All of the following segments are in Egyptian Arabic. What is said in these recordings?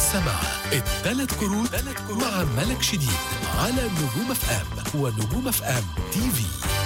للسماع الثلاث كروت مع ملك شديد على نجوم اف ام ونجوم اف ام تي في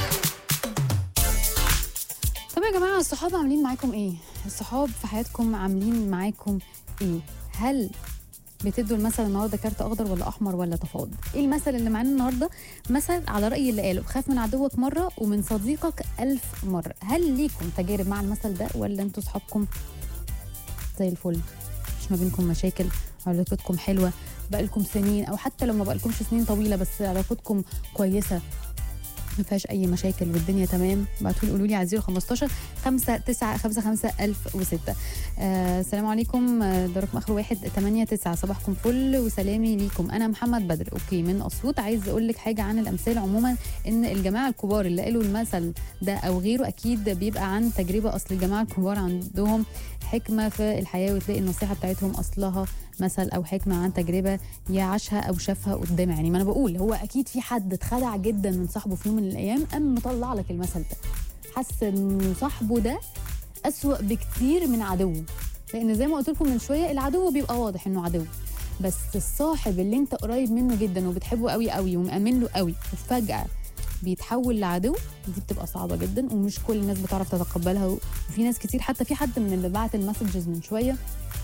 طب يا جماعه الصحاب عاملين معاكم ايه الصحاب في حياتكم عاملين معاكم ايه هل بتدوا المثل النهارده كارت اخضر ولا احمر ولا تفاضل ايه المثل اللي معانا النهارده مثل على راي اللي قاله خاف من عدوك مره ومن صديقك ألف مره هل ليكم تجارب مع المثل ده ولا انتوا صحابكم زي الفل مش ما بينكم مشاكل علاقتكم حلوه بقالكم سنين او حتى لو ما بقالكمش سنين طويله بس علاقتكم كويسه ما فيهاش اي مشاكل والدنيا تمام ابعتوا لي قولوا لي على 015 5 9 5 5 1006 آه السلام عليكم آه، ده رقم اخر واحد 8 9 صباحكم فل وسلامي ليكم انا محمد بدر اوكي من اسيوط عايز اقول لك حاجه عن الامثال عموما ان الجماعه الكبار اللي قالوا المثل ده او غيره اكيد بيبقى عن تجربه اصل الجماعه الكبار عندهم حكمه في الحياه وتلاقي النصيحه بتاعتهم اصلها مثل او حكمه عن تجربه يعاشها او شافها قدامه يعني ما انا بقول هو اكيد في حد اتخدع جدا من صاحبه في يوم من الايام قام مطلع لك المثل ده حس انه صاحبه ده أسوأ بكتير من عدوه لان زي ما قلت لكم من شويه العدو بيبقى واضح انه عدو بس الصاحب اللي انت قريب منه جدا وبتحبه قوي قوي ومأمن له قوي وفجأة بيتحول لعدو دي بتبقى صعبه جدا ومش كل الناس بتعرف تتقبلها وفي ناس كتير حتى في حد من اللي بعت المسجز من شويه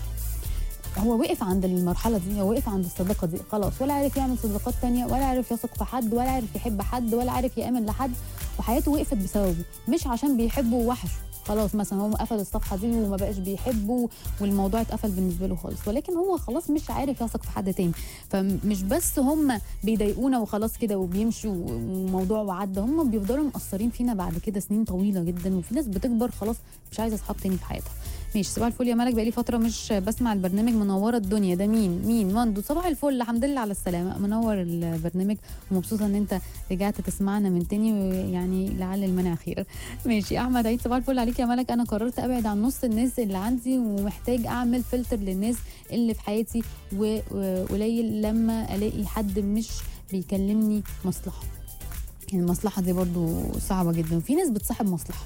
هو وقف عند المرحلة دي هو وقف عند الصداقة دي خلاص ولا عارف يعمل صداقات تانية ولا عارف يثق في حد ولا عارف يحب حد ولا عارف يأمن لحد وحياته وقفت بسببه مش عشان بيحبه ووحشه خلاص مثلا هو قفل الصفحة دي وما بقاش بيحبه والموضوع اتقفل بالنسبة له خالص ولكن هو خلاص مش عارف يثق في حد تاني فمش بس هم بيضايقونا وخلاص كده وبيمشوا وموضوع وعدى هم بيفضلوا مأثرين فينا بعد كده سنين طويلة جدا وفي ناس بتكبر خلاص مش عايزة اصحاب تاني في حياتها ماشي صباح الفل يا ملك بقالي فتره مش بسمع البرنامج منوره الدنيا ده مين مين مندو صباح الفل الحمد لله على السلامه منور البرنامج ومبسوطه ان انت رجعت تسمعنا من تاني ويعني لعل المنع خير ماشي احمد عيد صباح الفل عليك يا ملك انا قررت ابعد عن نص الناس اللي عندي ومحتاج اعمل فلتر للناس اللي في حياتي وقليل لما الاقي حد مش بيكلمني مصلحه المصلحه دي برضو صعبه جدا وفي ناس بتصاحب مصلحه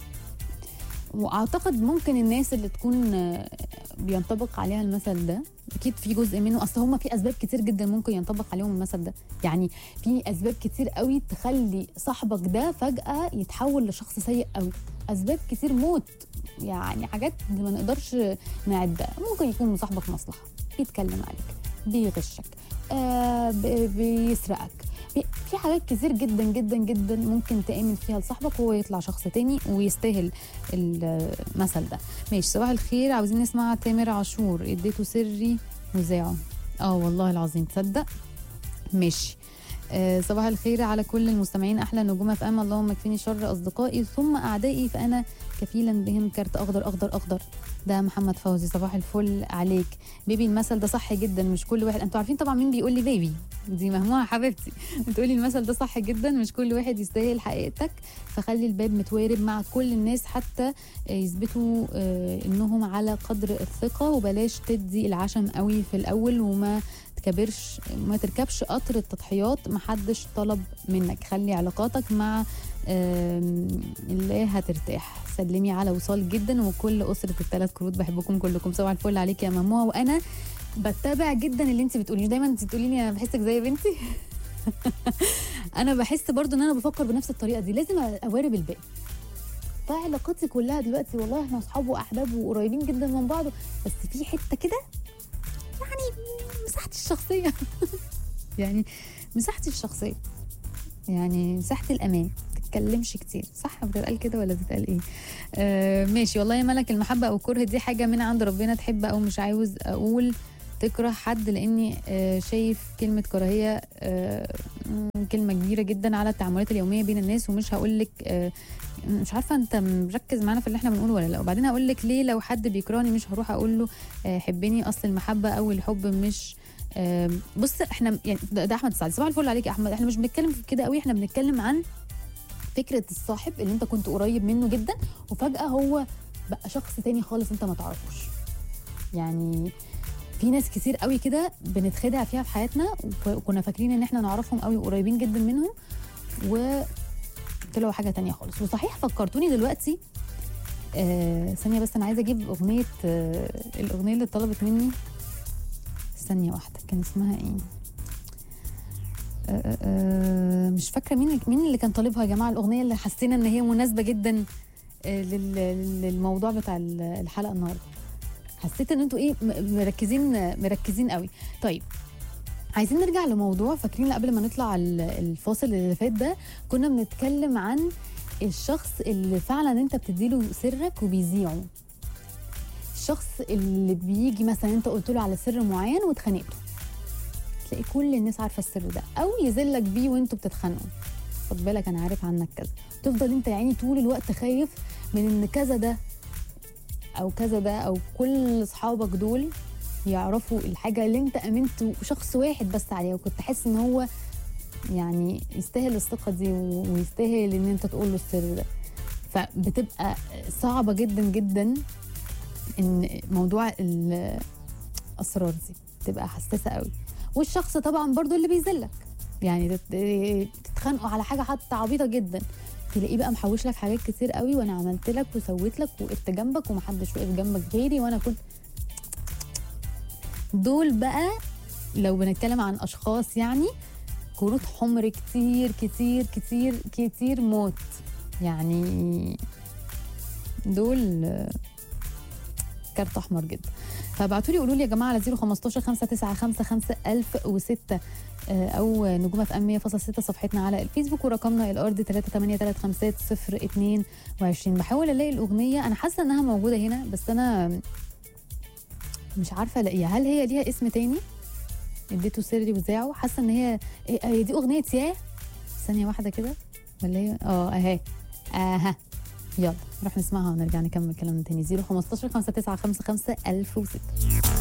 واعتقد ممكن الناس اللي تكون آه، بينطبق عليها المثل ده اكيد في جزء منه اصل هما في اسباب كتير جدا ممكن ينطبق عليهم المثل ده يعني في اسباب كتير قوي تخلي صاحبك ده فجاه يتحول لشخص سيء قوي اسباب كتير موت يعني حاجات ما نقدرش نعدها ممكن يكون صاحبك مصلحه بيتكلم عليك بيغشك آه بي- بيسرقك في- في حاجات كتير جدا جدا جدا ممكن تآمن فيها لصاحبك وهو يطلع شخص تاني ويستاهل المثل ده ماشي صباح الخير عاوزين نسمع تامر عاشور اديته سري وذاعه اه والله العظيم تصدق ماشي آه صباح الخير على كل المستمعين احلى نجوم في ام اللهم اكفيني شر اصدقائي ثم اعدائي فانا كفيلا بهم كارت اخضر اخضر اخضر ده محمد فوزي صباح الفل عليك بيبي المثل ده صح جدا مش كل واحد انتوا عارفين طبعا مين بيقول لي بيبي دي مهموعه حبيبتي بتقولي المثل ده صح جدا مش كل واحد يستاهل حقيقتك فخلي الباب متوارب مع كل الناس حتى آه، يثبتوا آه، انهم على قدر الثقه وبلاش تدي العشم قوي في الاول وما تكبرش ما تركبش قطر التضحيات محدش طلب منك خلي علاقاتك مع آم، الله هترتاح سلمي على وصال جدا وكل اسره الثلاث كروت بحبكم كلكم صباح الفل عليك يا مموه وانا بتابع جدا اللي انت بتقوليه دايما انت بتقولي لي انا بحسك زي بنتي انا بحس برضو ان انا بفكر بنفس الطريقه دي لازم اوارب الباقي فعلاقاتي كلها دلوقتي والله احنا اصحاب واحباب وقريبين جدا من بعض بس في حته كده يعني مساحتي الشخصيه يعني مساحتي الشخصيه يعني مساحه الامان ما تتكلمش كتير صح بتتقال كده ولا بتتقال ايه آه ماشي والله يا ملك المحبه او الكره دي حاجه من عند ربنا تحب او مش عاوز اقول تكره حد لاني آه شايف كلمه كراهيه آه مم، كلمه كبيره جدا على التعاملات اليوميه بين الناس ومش هقول لك آه مش عارفه انت مركز معانا في اللي احنا بنقوله ولا لا وبعدين هقول لك ليه لو حد بيكرهني مش هروح اقول له آه حبني اصل المحبه او الحب مش آه بص احنا يعني ده, ده احمد السعدي صباح الفل عليك يا احمد احنا مش بنتكلم في كده قوي احنا بنتكلم عن فكره الصاحب اللي انت كنت قريب منه جدا وفجاه هو بقى شخص تاني خالص انت ما تعرفوش يعني في ناس كتير قوي كده بنتخدع فيها في حياتنا وك- وكنا فاكرين ان احنا نعرفهم قوي وقريبين جدا منهم وطلعوا حاجه تانية خالص وصحيح فكرتوني دلوقتي آه ثانيه بس انا عايزه اجيب اغنيه آه الاغنيه اللي طلبت مني ثانيه واحده كان اسمها ايه آه، آه، آه، مش فاكره مين مين اللي كان طالبها يا جماعه الاغنيه اللي حسينا ان هي مناسبه جدا آه، لل- للموضوع بتاع ال- الحلقه النهارده حسيت ان انتوا ايه م- مركزين مركزين قوي طيب عايزين نرجع لموضوع فاكرين قبل ما نطلع ال- الفاصل اللي فات ده كنا بنتكلم عن الشخص اللي فعلا انت بتديله سرك وبيذيعه الشخص اللي بيجي مثلا انت قلت له على سر معين واتخانقتوا تلاقي كل الناس عارفه السر ده او يذلك بيه وانتوا بتتخانقوا خد بالك انا عارف عنك كذا تفضل انت يعني طول الوقت خايف من ان كذا ده او كذا ده او كل اصحابك دول يعرفوا الحاجه اللي انت امنت شخص واحد بس عليها وكنت حاسس ان هو يعني يستاهل الثقه دي و- ويستاهل ان انت تقول له السر ده فبتبقى صعبه جدا جدا ان موضوع الاسرار دي بتبقى حساسه قوي والشخص طبعا برضو اللي بيذلك يعني تت- تتخانقوا على حاجه حتى عبيطه جدا تلاقيه بقى محوش لك حاجات كتير قوي وانا عملت لك وسويت لك وقفت جنبك ومحدش وقف جنبك غيري وانا كنت دول بقى لو بنتكلم عن اشخاص يعني كروت حمر كتير كتير كتير كتير موت يعني دول آه، كارت احمر جدا فابعتوا لي قولوا لي يا جماعه على 015 595 1006 آه، او نجوم اف ام 100.6 صفحتنا على الفيسبوك ورقمنا الارض 38335 22 بحاول الاقي الاغنيه انا حاسه انها موجوده هنا بس انا مش عارفه الاقيها هل هي ليها اسم تاني اديته سري وذاعه حاسه ان هي إيه، هي دي اغنيه ياه ثانيه واحده كده ولا هي اه اهي اها يلا نروح نسمعها ونرجع نكمل كلامنا تاني 015 595 1006